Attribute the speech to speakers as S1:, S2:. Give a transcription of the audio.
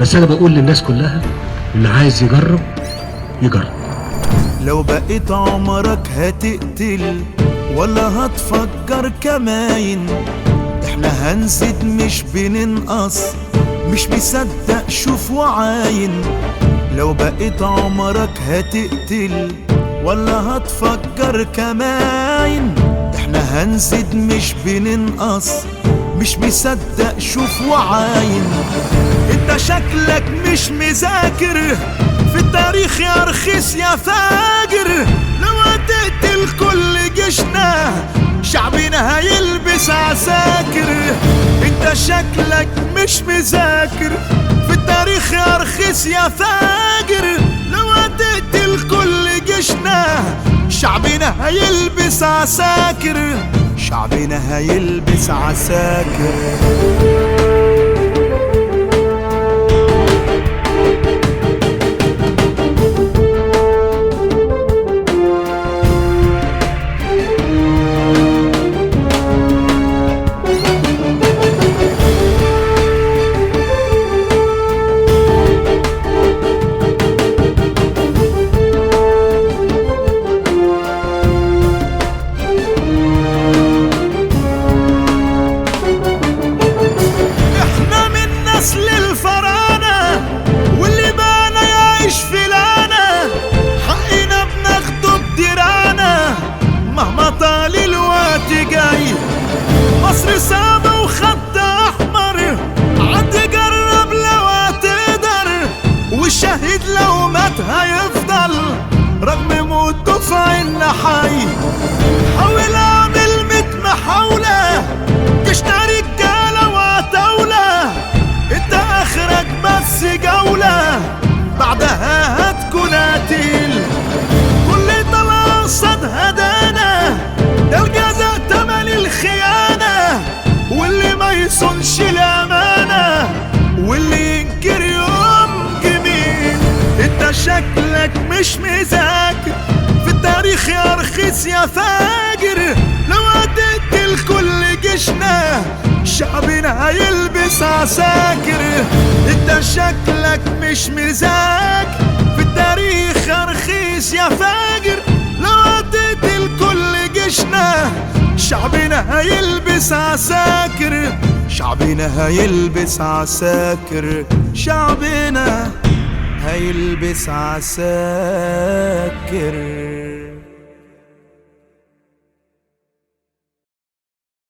S1: بس انا بقول للناس كلها اللي عايز يجرب يجرب
S2: لو بقيت عمرك هتقتل ولا هتفجر كماين احنا هنزيد مش بننقص مش مصدق شوف وعاين لو بقيت عمرك هتقتل ولا هتفجر كماين احنا هنزيد مش بننقص مش مصدق شوف وعاين انت شكلك مش مذاكر في التاريخ يا رخيص يا فاجر لو هتقتل كل جيشنا شعبنا هيلبس عساكر انت شكلك مش مذاكر في التاريخ يا رخيص يا فاجر لو هتقتل كل جيشنا شعبنا هيلبس عساكر شعبنا هيلبس عساكر احنا من نسل الفراعنة واللي بانا يعيش في لانا حقنا بناخده بدرانا مهما طال الوقت جاي مصر سابة وخط احمر عد جرب لو هتقدر والشهيد لو مات هيفضل رغم موته في عنا حي حاول اعمل ميت محاولة تشتري رجالة وعتاولة انت اخرك بس جولة بعدها هتكون قتيل كل طلع قصاد هدانا ده الجزاء تمن الخيانة واللي ما يصونش الأمانة واللي ينكر يوم جميل انت شكلك مش مذاكر في التاريخ يا رخيص يا فاجر لو هتقتل كل جيشنا شعبنا هيلبس عساكر انت شكلك مش مذاكر في التاريخ يا رخيص يا فاجر لو هتقتل كل جيشنا شعبنا هيلبس عساكر شعبنا هيلبس عساكر شعبنا هيلبس عساكر